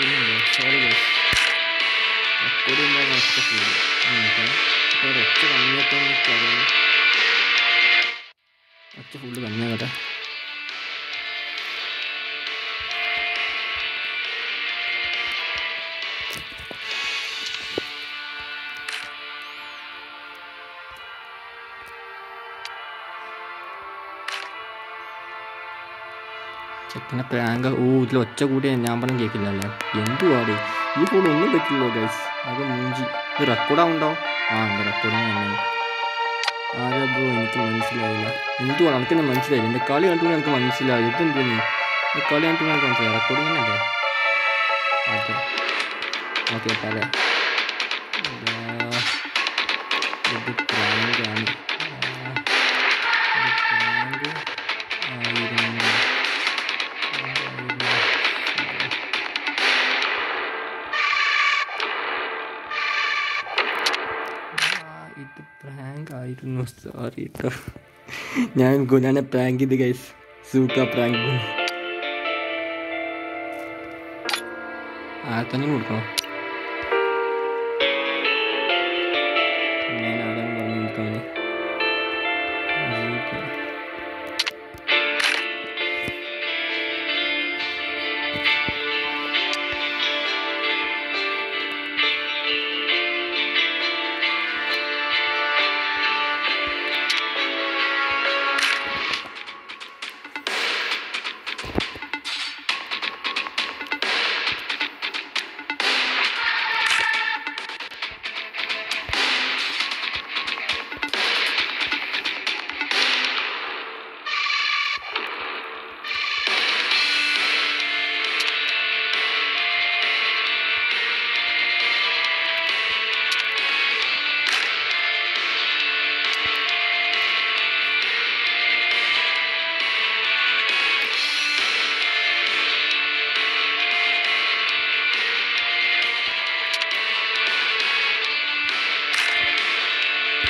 sorry guys record ചെയ്യുമ്പോൾ ഒച്ച കൂടും ഇപ്പോൾ ഒച്ച കമ്മിയാക്കാൻ നിൽക്കാതെ ഒച്ച ഫുള്ള് കമ്മിയാകട്ടെ ചെക്കനെ പ്രാങ്ക് ഓ ഇതിൽ ഒച്ച കൂടി ഞാൻ പറഞ്ഞ കേൾക്കില്ലല്ലേ എന്തുവാടി ഈ ഫോൺ ഒന്നും പറ്റില്ലോ ഗൈസ് അത് മൂഞ്ചി ഇത് റെക്കോർഡ് ആവുണ്ടോ ആ ഉണ്ട് റെക്കോർഡിങ് തന്നെ ആരാ ബ്രോ എനിക്ക് മനസ്സിലായില്ല എന്തുവാണ് എനിക്ക് തന്നെ മനസ്സിലായില്ല എൻ്റെ കളി കണ്ടു എനിക്ക് മനസ്സിലായി ഇതെന്തു നീ ഈ കളി കണ്ടു എനിക്ക് മനസ്സിലായി റെക്കോർഡിങ് തന്നെ അതെ ഓക്കെ പറയാം ഇത് പ്രാങ്കാണ് ഇത് പ്രാങ്ക് ആയിരുന്നു ഇത് പ്രാങ്ക് ആയിരുന്നു സോറി കേട്ടോ ഞാൻ ഗുണാനെ പ്രാങ്ക് ചെയ്ത് ഗൈസ് സൂക്ക പ്രാങ്ക് ആയിരത്തഞ്ഞൂറ് കൊടുക്കണം